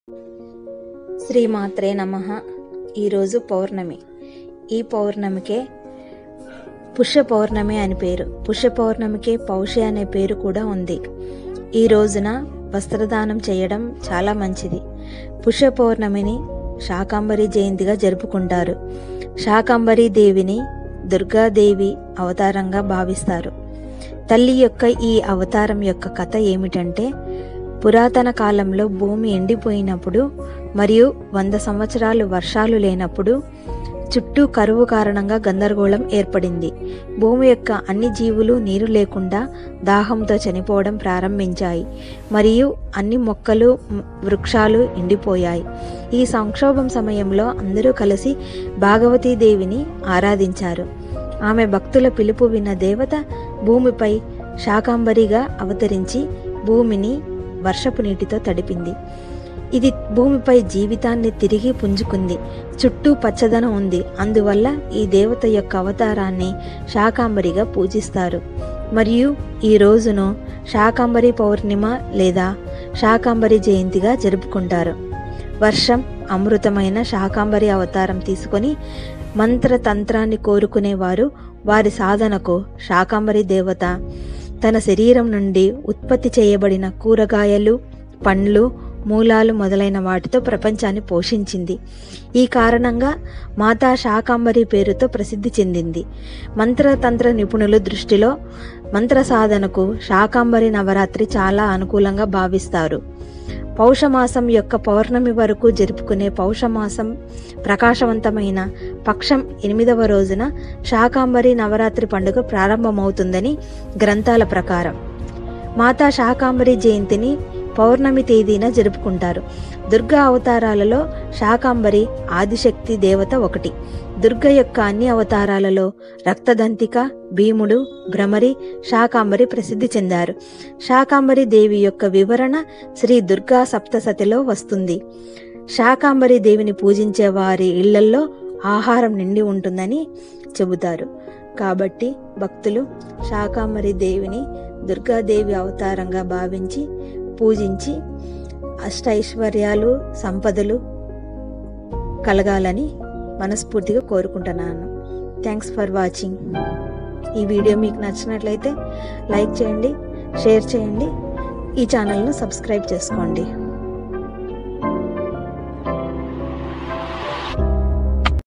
శ్రీమాత్రే నమ ఈరోజు పౌర్ణమి ఈ పౌర్ణమికే పుష్య పౌర్ణమి అని పేరు పుష్య పౌర్ణమికి పౌషి అనే పేరు కూడా ఉంది ఈ రోజున వస్త్రదానం చేయడం చాలా మంచిది పుష్య పౌర్ణమిని శాకాంబరి జయంతిగా జరుపుకుంటారు శాకాంబరి దేవిని దుర్గాదేవి అవతారంగా భావిస్తారు తల్లి యొక్క ఈ అవతారం యొక్క కథ ఏమిటంటే పురాతన కాలంలో భూమి ఎండిపోయినప్పుడు మరియు వంద సంవత్సరాలు వర్షాలు లేనప్పుడు చుట్టూ కరువు కారణంగా గందరగోళం ఏర్పడింది భూమి యొక్క అన్ని జీవులు నీరు లేకుండా దాహంతో చనిపోవడం ప్రారంభించాయి మరియు అన్ని మొక్కలు మ్, వృక్షాలు ఎండిపోయాయి ఈ సంక్షోభం సమయంలో అందరూ కలిసి భాగవతీదేవిని ఆరాధించారు ఆమె భక్తుల పిలుపు విన్న దేవత భూమిపై శాకాంబరిగా అవతరించి భూమిని వర్షపు నీటితో తడిపింది ఇది భూమిపై జీవితాన్ని తిరిగి పుంజుకుంది చుట్టూ పచ్చదనం ఉంది అందువల్ల ఈ దేవత యొక్క అవతారాన్ని శాకాంబరిగా పూజిస్తారు మరియు ఈ రోజును శాకాంబరి పౌర్ణిమ లేదా శాకాంబరి జయంతిగా జరుపుకుంటారు వర్షం అమృతమైన శాకాంబరి అవతారం తీసుకొని మంత్రతంత్రాన్ని కోరుకునేవారు వారి సాధనకు శాకాంబరి దేవత తన శరీరం నుండి ఉత్పత్తి చేయబడిన కూరగాయలు పండ్లు మూలాలు మొదలైన వాటితో ప్రపంచాన్ని పోషించింది ఈ కారణంగా మాతా శాకాంబరి పేరుతో ప్రసిద్ధి చెందింది మంత్రతంత్ర నిపుణుల దృష్టిలో మంత్ర సాధనకు శాకాంబరి నవరాత్రి చాలా అనుకూలంగా భావిస్తారు పౌషమాసం యొక్క పౌర్ణమి వరకు జరుపుకునే పౌషమాసం ప్రకాశవంతమైన పక్షం ఎనిమిదవ రోజున శాకాంబరి నవరాత్రి పండుగ ప్రారంభమవుతుందని గ్రంథాల ప్రకారం మాతా శాకాంబరి జయంతిని పౌర్ణమి తేదీన జరుపుకుంటారు దుర్గా అవతారాలలో శాకాంబరి ఆదిశక్తి దేవత ఒకటి దుర్గ యొక్క అన్ని అవతారాలలో రక్తదంతిక భీముడు భ్రమరి శాకాంబరి ప్రసిద్ధి చెందారు శాకాంబరి దేవి యొక్క వివరణ శ్రీ దుర్గా సప్తసతిలో వస్తుంది శాకాంబరి దేవిని పూజించే వారి ఇళ్లల్లో ఆహారం నిండి ఉంటుందని చెబుతారు కాబట్టి భక్తులు శాకాంబరి దేవిని దుర్గాదేవి అవతారంగా భావించి పూజించి అష్టైశ్వర్యాలు సంపదలు కలగాలని మనస్ఫూర్తిగా కోరుకుంటున్నాను థ్యాంక్స్ ఫర్ వాచింగ్ ఈ వీడియో మీకు నచ్చినట్లయితే లైక్ చేయండి షేర్ చేయండి ఈ ఛానల్ను సబ్స్క్రైబ్ చేసుకోండి